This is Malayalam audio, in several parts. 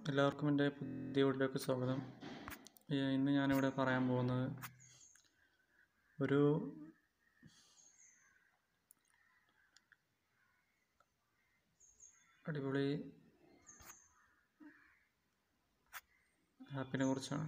എല്ലാവർക്കും എൻ്റെ പുതിയ വീട്ടിലേക്ക് സ്വാഗതം ഈ ഇന്ന് ഞാനിവിടെ പറയാൻ പോകുന്നത് ഒരു അടിപൊളി ആപ്പിനെ കുറിച്ചാണ്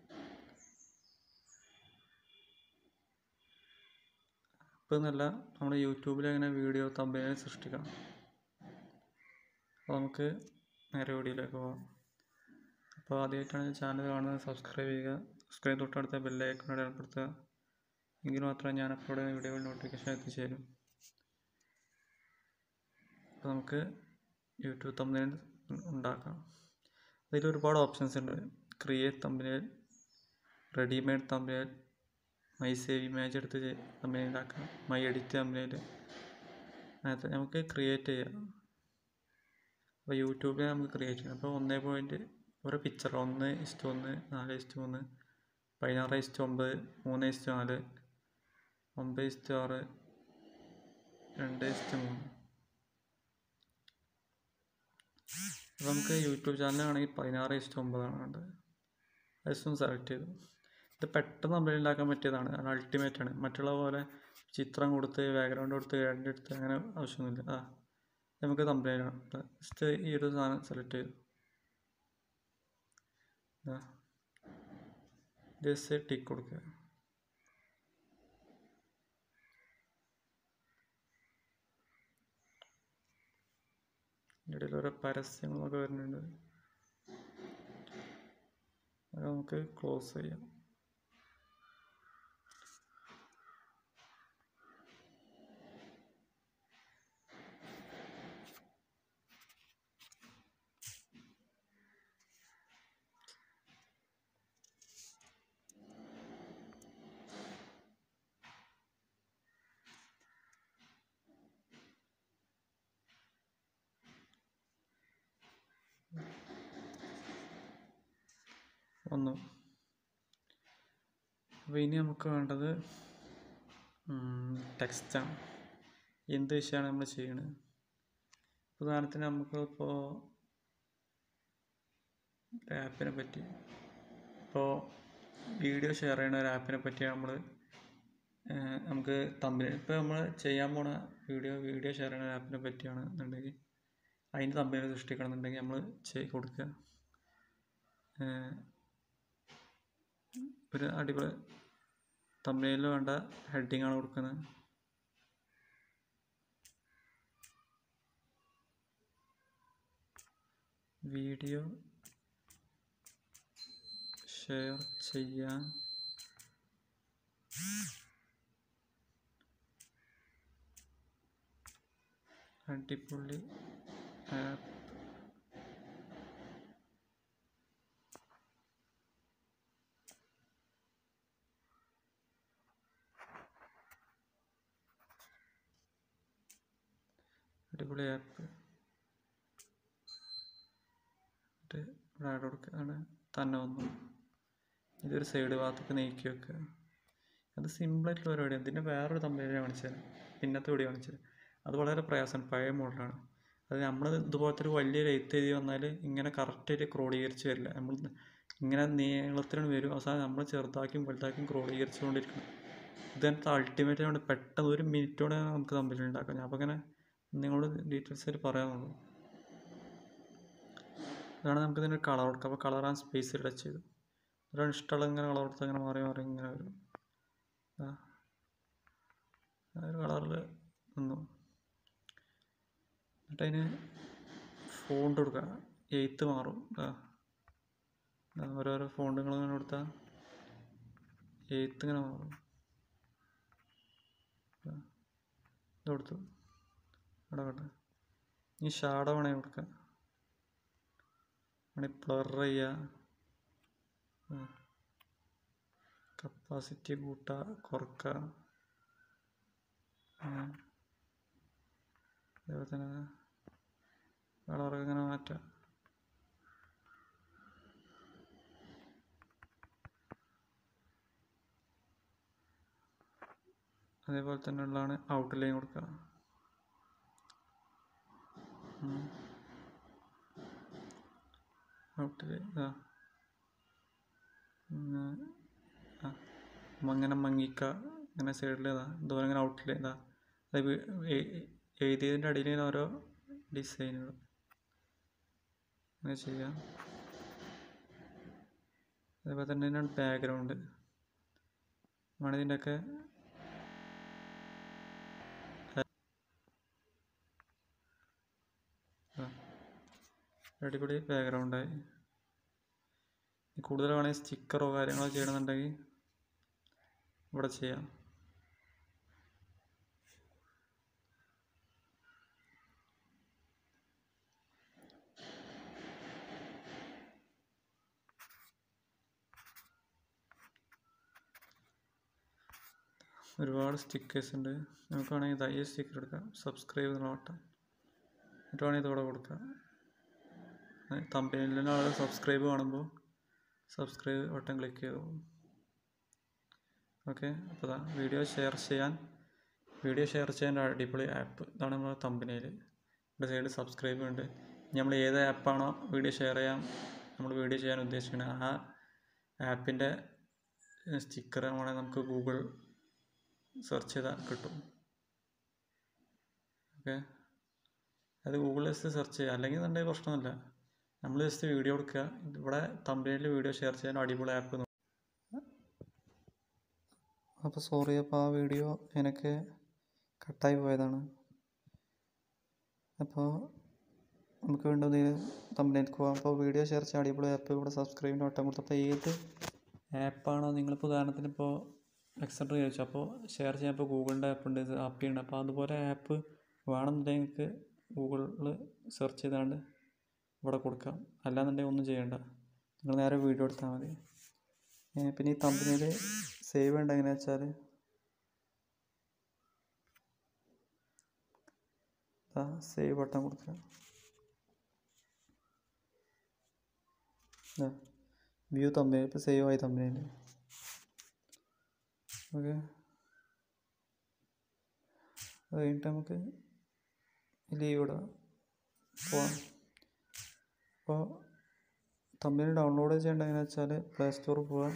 ആപ്പ് എന്നല്ല നമ്മൾ യൂട്യൂബിൽ എങ്ങനെ വീഡിയോ തമ്പനയിൽ സൃഷ്ടിക്കാം അപ്പോൾ നമുക്ക് നേരെ വീഡിയോയിലേക്ക് പോകാം അപ്പോൾ ആദ്യമായിട്ടാണ് ചാനൽ കാണുന്നത് സബ്സ്ക്രൈബ് ചെയ്യുക സബ്സ്ക്രൈബ് തൊട്ടടുത്ത ബെല്ലൈക്കണോട് ഏർപ്പെടുത്തുക എങ്കിൽ മാത്രമേ ഞാൻ അപ്ലോഡ് ചെയ്യുന്ന വീഡിയോകൾ നോട്ടിഫിക്കേഷൻ എത്തിച്ചേരും അപ്പോൾ നമുക്ക് യൂട്യൂബ് തമ്പനയിൽ ഉണ്ടാക്കാം അതിൽ ഒരുപാട് ഓപ്ഷൻസ് ഉണ്ട് ക്രിയേറ്റ് തമ്പനയിൽ റെഡിമെയ്ഡ് തമ്പനയിൽ മൈ സേവ് ഇമേജ് എടുത്ത് തമ്പനയിൽ ഉണ്ടാക്കാം മൈ എഡിറ്റ് തമ്പനയിൽ അങ്ങനത്തെ നമുക്ക് ക്രിയേറ്റ് ചെയ്യാം അപ്പോൾ യൂട്യൂബിൽ നമുക്ക് ക്രിയേറ്റ് ചെയ്യാം അപ്പോൾ ഒന്നേ പോയിൻറ്റ് ഓരോ പിക്ചർ ഒന്ന് ഇഷ്ടം ഒന്ന് നാല് ഇഷ്ടം മൂന്ന് പതിനാറ് ഇഷ്ടം ഒമ്പത് മൂന്ന് ഇഷ്ടം നാല് ഒമ്പത് ഇഷ്ടം ആറ് രണ്ട് ഇഷ്ടം മൂന്ന് അപ്പോൾ നമുക്ക് യൂട്യൂബ് ചാനലാണെങ്കിൽ പതിനാറ് ഇഷ്ടം ഒമ്പതാണ് വേണ്ടത് അതൊന്ന് സെലക്ട് ചെയ്തു ഇത് പെട്ടെന്ന് നമ്മൾ ഉണ്ടാക്കാൻ പറ്റിയതാണ് അത് അൾട്ടിമേറ്റ് ആണ് മറ്റുള്ള പോലെ ചിത്രം കൊടുത്ത് ബാക്ക്ഗ്രൗണ്ട് കൊടുത്ത് ഗൈഡ് എടുത്ത് അങ്ങനെ ആവശ്യമൊന്നുമില്ല ആ നമുക്ക് തമ്പനയിലാണ് ജസ്റ്റ് ഈ ഒരു സാധനം സെലക്ട് ചെയ്തു ജസ്റ്റ് ടിക്ക് കൊടുക്കുക ഇടയിൽ ഓരോ പരസ്യങ്ങളൊക്കെ വരുന്നുണ്ട് അത് നമുക്ക് ക്ലോസ് ചെയ്യാം വന്നു അപ്പോൾ ഇനി നമുക്ക് വേണ്ടത് ടെക്സ്റ്റാണ് എന്ത് വിഷയമാണ് നമ്മൾ ചെയ്യണത് ഉദാഹരണത്തിന് നമുക്ക് ഇപ്പോൾ ഒരു ആപ്പിനെ പറ്റി ഇപ്പോൾ വീഡിയോ ഷെയർ ചെയ്യുന്ന ഒരു ആപ്പിനെ പറ്റി നമ്മൾ നമുക്ക് തമ്മിൽ ഇപ്പോൾ നമ്മൾ ചെയ്യാൻ പോണ വീഡിയോ വീഡിയോ ഷെയർ ചെയ്യുന്ന ആപ്പിനെ പറ്റിയാണ് എന്നുണ്ടെങ്കിൽ അതിൻ്റെ തമ്മിൽ സൃഷ്ടിക്കണം എന്നുണ്ടെങ്കിൽ നമ്മൾ ചെയ്ത് കൊടുക്കുക ഒരു അടിപൊളി തമ്മിലിൽ വേണ്ട ഹെഡിങ് ആണ് കൊടുക്കുന്നത് വീഡിയോ ഷെയർ ചെയ്യാൻ അടിപൊളി ആപ്പ് അടിപൊളി ആപ്പ് എന്നിട്ട് ഇവിടെ ആഡ് കൊടുക്കുകയാണ് തന്നെ വന്നു ഇതൊരു സൈഡ് ഭാഗത്തേക്ക് നീക്കി വെക്കുക അത് സിമ്പിളായിട്ടുള്ള പരിപാടി അതിൻ്റെ വേറൊരു തമ്മിൽ കാണിച്ചത് പിന്നത്തെ വീഡിയോ കാണിച്ചത് അത് വളരെ പ്രയാസമാണ് പഴയ മോഡലാണ് അത് നമ്മൾ ഇതുപോലത്തെ ഒരു വലിയ എഴുത്ത് എഴുതി വന്നാൽ ഇങ്ങനെ കറക്റ്റായിട്ട് ക്രോഡീകരിച്ച് വരില്ല നമ്മൾ ഇങ്ങനെ നീളത്തിലാണ് വരും അവസാനം നമ്മൾ ചെറുതാക്കിയും വലുതാക്കിയും ക്രോഡീകരിച്ചുകൊണ്ടിരിക്കണം ഇതിനകത്ത് അൾട്ടിമേറ്റ് കൊണ്ട് പെട്ടെന്ന് ഒരു മിനിറ്റോടെ നമുക്ക് തമ്മിൽ ഉണ്ടാക്കാം ഞാൻ അപ്പോൾ ഇങ്ങനെ നിങ്ങളോട് ഡീറ്റെയിൽസ് ആയിട്ട് പറയാനുള്ളൂ അതാണ് നമുക്ക് ഇതിന് കളർ കൊടുക്കുക അപ്പോൾ കളർ ആൻഡ് സ്പേസ് ടച്ച് ചെയ്തു ഒരാൾ ഇഷ്ടമുള്ള ഇങ്ങനെ കളർ കൊടുത്ത് അങ്ങനെ മാറി മാറി ഇങ്ങനെ വരും ആ ഒരു കളറിൽ നിന്നു എന്നിട്ട് അതിന് ഫോണ്ട് കൊടുക്കുക എയ്ത്ത് മാറും ഓരോരോ ഫോണ്ടുകൾ ഇങ്ങനെ കൊടുത്താൽ എയ്ത്ത് ഇങ്ങനെ മാറും ഇത് കൊടുത്തു ഇവിടെ കേട്ടെ ഇനി ഷാഡോ വേണേൽ കൊടുക്കാം വേണമെങ്കിൽ പ്ലർ ചെയ്യുക കപ്പാസിറ്റി കൂട്ടുക കുറക്കുക അതേപോലെ തന്നെ കളറൊക്കെ ഇങ്ങനെ മാറ്റാം അതേപോലെ തന്നെ ഉള്ളതാണ് ഔട്ട്ലൈൻ കൊടുക്കുക ഔട്ടിൽ ഇതാ പിന്നെ ആ അങ്ങനെ മങ്ങിക്ക ഇങ്ങനെ സൈഡിൽ ഇതാ ഇതുപോലെ ഇങ്ങനെ ഔട്ടിൽ ഇതാ അത് വി- എ- എഴുതിയതിൻ്റെ അടിയിൽ ഇങ്ങനെ ഓരോ ഡിസൈനുകൾ അങ്ങനെ ചെയ്യാം അതേപോലെ തന്നെ ഇതിനാണ് ബാക്ക്ഗ്രൗണ്ട് വേണമെങ്കിൽ ഇതിൻ്റെയൊക്കെ അടിപൊളി ബാക്ക്ഗ്രൗണ്ടായി കൂടുതൽ വേണമെങ്കിൽ സ്റ്റിക്കറോ കാര്യങ്ങളോ ചെയ്യണമെന്നുണ്ടെങ്കിൽ ഇവിടെ ചെയ്യാം ഒരുപാട് സ്റ്റിക്കേഴ്സ് ഉണ്ട് നമുക്ക് വേണമെങ്കിൽ ഇതാ ഈ സ്റ്റിക്കർ എടുക്കാം സബ്സ്ക്രൈബ് എന്നുള്ള വട്ടം എന്നിട്ട് വേണമെങ്കിൽ ഇതോടെ കൊടുക്കാം തമ്പനിയിലെ ആളുകൾ സബ്സ്ക്രൈബ് കാണുമ്പോൾ സബ്സ്ക്രൈബ് ബട്ടൺ ക്ലിക്ക് ചെയ്തു ഓക്കെ അപ്പോൾ ഇതാ വീഡിയോ ഷെയർ ചെയ്യാൻ വീഡിയോ ഷെയർ ചെയ്യാൻ ഒരു അടിപൊളി ആപ്പ് ഇതാണ് നമ്മുടെ തമ്പനിയിൽ ഇവിടെ സൈഡിൽ സബ്സ്ക്രൈബ് ഉണ്ട് ഇനി നമ്മൾ ഏത് ആപ്പാണോ വീഡിയോ ഷെയർ ചെയ്യാൻ നമ്മൾ വീഡിയോ ചെയ്യാൻ ഉദ്ദേശിക്കുന്നത് ആ ആപ്പിൻ്റെ സ്റ്റിക്കർ വേണമെങ്കിൽ നമുക്ക് ഗൂഗിൾ സെർച്ച് ചെയ്താൽ കിട്ടും ഓക്കെ അത് ഗൂഗിൾ ജസ്റ്റ് സെർച്ച് ചെയ്യുക അല്ലെങ്കിൽ എന്നുണ്ടെങ്കിൽ പ്രശ്നമില്ല നമ്മൾ ജസ്റ്റ് വീഡിയോ എടുക്കുക ഇവിടെ തമ്പനിയിൽ വീഡിയോ ഷെയർ ചെയ്യാൻ അടിപൊളി ആപ്പ് അപ്പോൾ സോറി അപ്പോൾ ആ വീഡിയോ എനിക്ക് കട്ടായി പോയതാണ് അപ്പോൾ നമുക്ക് വീണ്ടും ഇതിൽ തമ്പനിയിലേക്ക് പോകാം അപ്പോൾ വീഡിയോ ഷെയർ ചെയ്യാൻ അടിപൊളി ആപ്പ് ഇവിടെ സബ്സ്ക്രൈബിൻ്റെ വട്ടം കൊടുത്തു അപ്പോൾ ഏത് ആപ്പാണോ നിങ്ങളിപ്പോൾ ഉദാഹരണത്തിന് ഇപ്പോൾ എക്സെട്ര ചോദിച്ചു അപ്പോൾ ഷെയർ ചെയ്യാൻ ഇപ്പോൾ ഗൂഗിളിൻ്റെ ആപ്പ് ഉണ്ട് ആപ്പി ഉണ്ട് അപ്പോൾ അതുപോലെ ആപ്പ് വേണമെന്നുണ്ടെങ്കിൽ നിങ്ങൾക്ക് ഗൂഗിളിൽ സെർച്ച് ചെയ്താണ്ട് ഇവിടെ കൊടുക്കാം അല്ലാന്നുണ്ടെങ്കിൽ ഒന്നും ചെയ്യണ്ട നിങ്ങൾ നേരെ വീഡിയോ എടുത്താൽ മതി ഏ, പിന്നെ ഈ കമ്പനിയിൽ സേവ് ചെയ്യേണ്ട എങ്ങനെയാ വെച്ചാൽ സേവ് ബട്ടൺ കൊടുക്കുക വ്യൂ തമ്പനയിൽ ഇപ്പോൾ സേവ് ആയി തമ്പനയിൽ ഓക്കെ അത് കഴിഞ്ഞിട്ട് നമുക്ക് ലീവ് ഇടാം പോവാം അപ്പോൾ തമ്മിൽ ഡൗൺലോഡ് ചെയ്യേണ്ടത് എങ്ങനെയാ വെച്ചാൽ പ്ലേ സ്റ്റോറിൽ പോവാം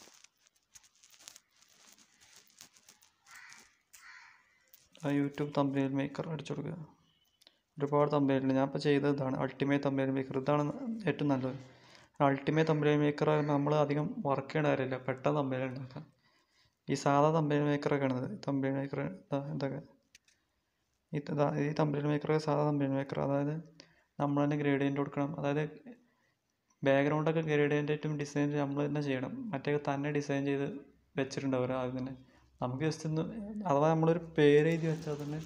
ആ യൂട്യൂബ് തമ്പനയിൽ മേക്കർ അടിച്ചു കൊടുക്കുക ഒരുപാട് തമ്പനയിൽ ഞാൻ ഇപ്പോൾ ചെയ്തത് ഇതാണ് അൾട്ടിമേറ്റ് തമ്പനയിൽ മേക്കർ ഇതാണ് ഏറ്റവും നല്ലത് അൾട്ടിമേറ്റ് തമ്പനയിൽ മേക്കർ നമ്മൾ അധികം വർക്ക് ചെയ്യേണ്ട കാര്യമില്ല പെട്ടെന്ന് തമ്പനയിൽ ഉണ്ടാക്കാം ഈ സാധാ തമ്പനയിൽ മേക്കറൊക്കെയാണ് തമ്പനയിൽ മേക്കർ ഇതൊക്കെ ഈ ഇതാ ഈ തമ്പനയിൽ മേക്കർ സാധാ തമ്പനയിൽ മേക്കർ അതായത് നമ്മൾ തന്നെ ഗ്രേഡിയൻ്റ് കൊടുക്കണം അതായത് ബാക്ക്ഗ്രൗണ്ടൊക്കെ ഗ്രേഡിയൻ്റായിട്ടും ഡിസൈൻ നമ്മൾ തന്നെ ചെയ്യണം മറ്റേ തന്നെ ഡിസൈൻ ചെയ്ത് വെച്ചിട്ടുണ്ടാവും ആദ്യം തന്നെ നമുക്ക് ജസ്റ്റ് ഒന്ന് അഥവാ നമ്മളൊരു പേര് എഴുതി വെച്ചാൽ തന്നെ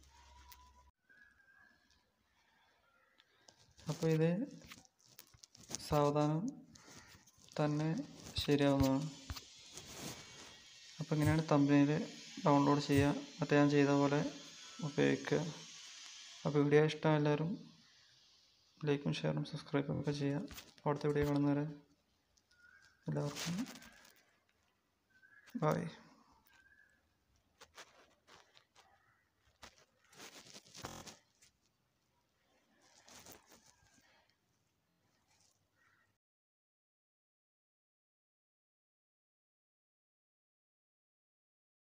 അപ്പോൾ ഇത് സാവധാനം തന്നെ ശരിയാവുന്നതാണ് അപ്പോൾ ഇങ്ങനെയാണ് തമ്പനിയിൽ ഡൗൺലോഡ് ചെയ്യുക മറ്റേ ഞാൻ ചെയ്ത പോലെ ഉപയോഗിക്കുക അപ്പോൾ വീഡിയോ ഇഷ്ടം എല്ലാവരും ലൈക്കും ഷെയറും സബ്സ്ക്രൈബും ഒക്കെ ചെയ്യുക അടുത്ത വീഡിയോ കാണുന്നവരെ എല്ലാവർക്കും ബൈ